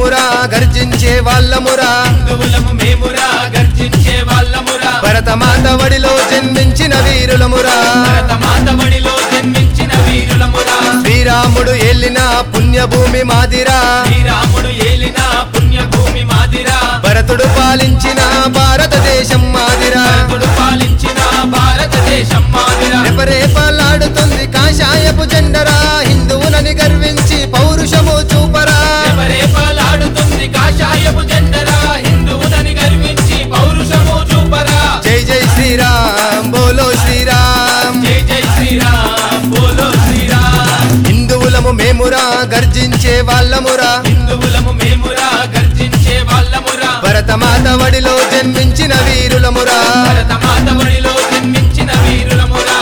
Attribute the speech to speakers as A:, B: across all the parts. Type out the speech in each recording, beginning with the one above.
A: మేమురా గర్జించే వాళ్ళమురా
B: హిందువులము మేమురా గర్జించే వాళ్ళమురా
A: భరతమాత వడిలో జన్మించిన వీరులమురా
B: భరతమాత బడిలో జన్మించిన వీరులమురా
A: శ్రీరాముడు ఏలిన పుణ్యభూమి మాదిరా
B: శ్రీరాముడు ఏలిన పుణ్యభూమి మాదిరా
A: భరతుడు పాలించిన భారతదేశం మాదిరా
B: భరతుడు పాలించిన భారతదేశం మాదిరా
A: రెపరేపలాడుతుంది కాషాయపు జెండరా హిందువులని గర్వించి పౌరుషము చూపరా
B: రెపరేపలాడుతుంది కాషాయపు జెండరా హిందువులని గర్వించి పౌరుషము చూపరా
A: జై జై శ్రీరామ్ బోలో శ్రీరామ్
B: జై జై శ్రీరామ్ బోలో శ్రీరామ్
A: హిందువులము మేమురా గర్జించే వాళ్ళమురా
B: హిందువులము మేమురా గర్జించే వాళ్ళమురా
A: భరతమాత వడిలో జన్మించిన వీరులమురా
B: భరతమాత బడిలో జన్మించిన వీరులమురా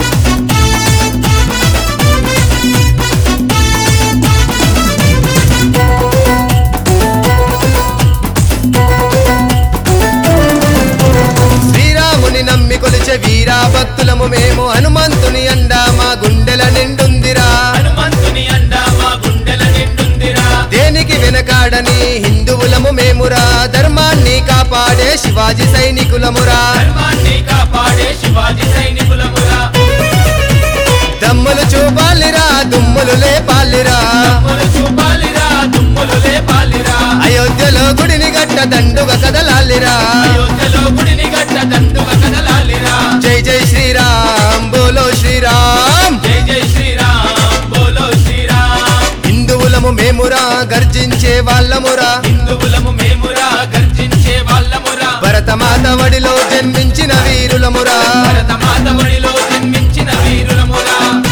A: శ్రీరాముని నమ్మి కొలిచే వీరా భక్తులము మేము హనుమంతుని అండా మా గుండెల నిండుందిరా
B: హనుమంతుని అండ మా గుండెల నిండుందిరా
A: దేనికి వెనకాడని హిందువులము మేమురా ధర్మాన్ని కాపాడే శివాజీ సైనికులమురా
B: ధర్మాన్ని కాపాడే శివాజీ సైనికులమురా
A: దమ్ములు చూపాలిరా దుమ్ములు లేపాలిరా
B: దుమ్ములు చూపాలిరా దుమ్ములు లేపాలిరా
A: అయోధ్యలో గుడిని గట్ట దండుగ కదలాలిరా
B: అయోధ్యలో గుడిని గట్ట దండుగ కదలాలిరా
A: జై జై శ్రీరామ్ బోలో శ్రీరామ్
B: జై జై శ్రీరామ్ బోలో శ్రీరామ్
A: హిందువులము మేమురా గర్జించే వాళ్ళమురా
B: హిందువులము మేమురా గర్జించే వాళ్ళమురా
A: భరతమాత వడిలో జన్మించిన వీరులమురా
B: భరతమాత బడిలో జన్మించిన వీరులమురా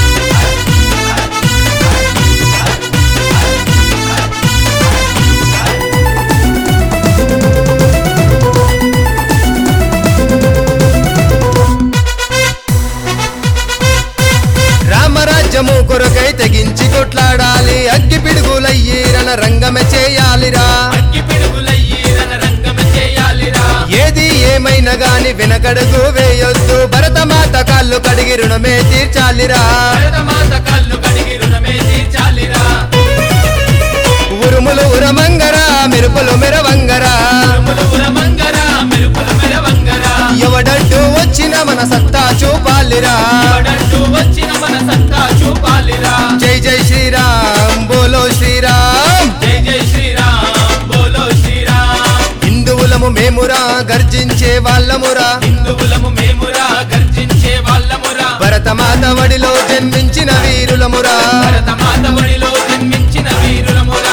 A: రామరాజ్యము కొరకై తెగించి కొట్లాడాలి అగ్గి పిడుగులయ్యి రణ రంగమే చేయాలిరా
B: అగ్గి పిడుగులయ్యి రణరంగమ చేయాలిరా
A: ఏది ఏమైనా గాని వెనకడుగు వేయొద్దు భరతమాత కాళ్ళు కడిగి రుణమే తీర్చాలిరా
B: భరతమాత కళ్ళు కడిగి రుణమే తీర్చాలిరా
A: ఉరుములు ఉరమంగరా మెరుపులు మెరవంగరా
B: ఉరుములు ఉరమంగరా మెరుపుల మెరవంగరా
A: ఎవడంటూ వచ్చిన మన సత్తా చూపాలిరా
B: ఎవడంటూ వచ్చిన మన సత్తా చూపాలిరా
A: జై జై శ్రీరామ్ బోలో శ్రీరామ్
B: జై జై శ్రీరామ్ బోలో శ్రీరామ్
A: హిందువులము మేమురా గర్జించే వాళ్ళమురా
B: హిందువులము మేమురా గర్జించే వాళ్ళమురా
A: భరతమాత వడిలో జన్మించిన వీరులమురా
B: భరతమాత బడిలో జన్మించిన వీరులమురా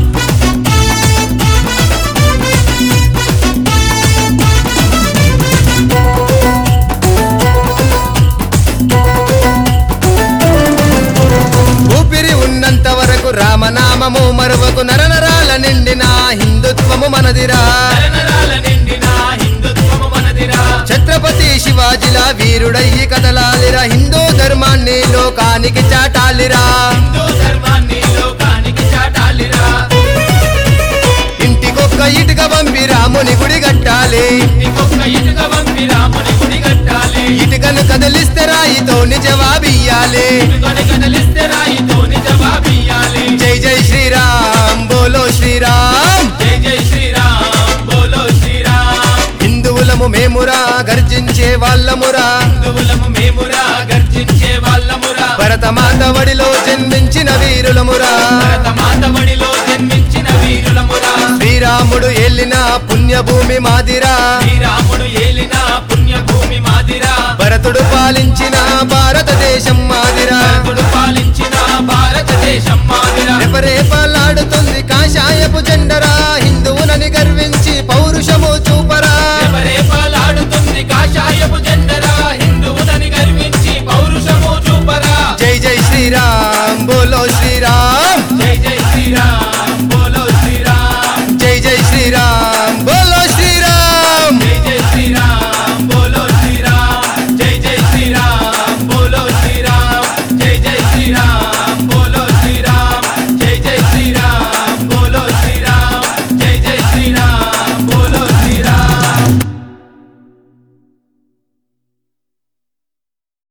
A: ఊపిరి ఉన్నంత వరకు రామనామము మరువకు నరనరాల నిండిన హిందుత్వము మనదిరా
B: నరనరాల నిండిన హిందుత్వము మనదిరా
A: ఛత్రపతి శివాజిలా వీరుడయ్యి కదలాలిరా హిందూ ధర్మాన్ని లోకానికి చాటాలిరా
B: హిందూ ధర్మాన్ని లోకానికి చాటాలిరా
A: ఇంటికొక్క ఇటుక పంపి రాముని గుడి కట్టాలి
B: ఇంకొక ఇటుక పంపి రాముని గుడి కట్టాలి
A: ఇటుకను కదిలిస్తే రాయితో జవాబియ్యాలి
B: ఇటుకని కదలిస్తే రాయితోని జవాబియ్యాలి
A: జై జై శ్రీరామ్ బోలో శ్రీరామ్
B: జై జై శ్రీరామ్ బోలో శ్రీరామ్
A: హిందువులము మేమురా గర్జించే వాళ్ళమురా
B: హిందువులము మేమురా గర్జించే వాళ్ళమురా
A: భరతమాత వడిలో జన్మించిన వీరులమురా
B: భరతమాత బడిలో జన్మించిన వీరులమురా
A: శ్రీరాముడు ఏలిన పుణ్యభూమి మాదిరా
B: శ్రీరాముడు ఏలిన పుణ్యభూమి మాదిరా
A: భరతుడు పాలించిన భారతదేశం మాదిరా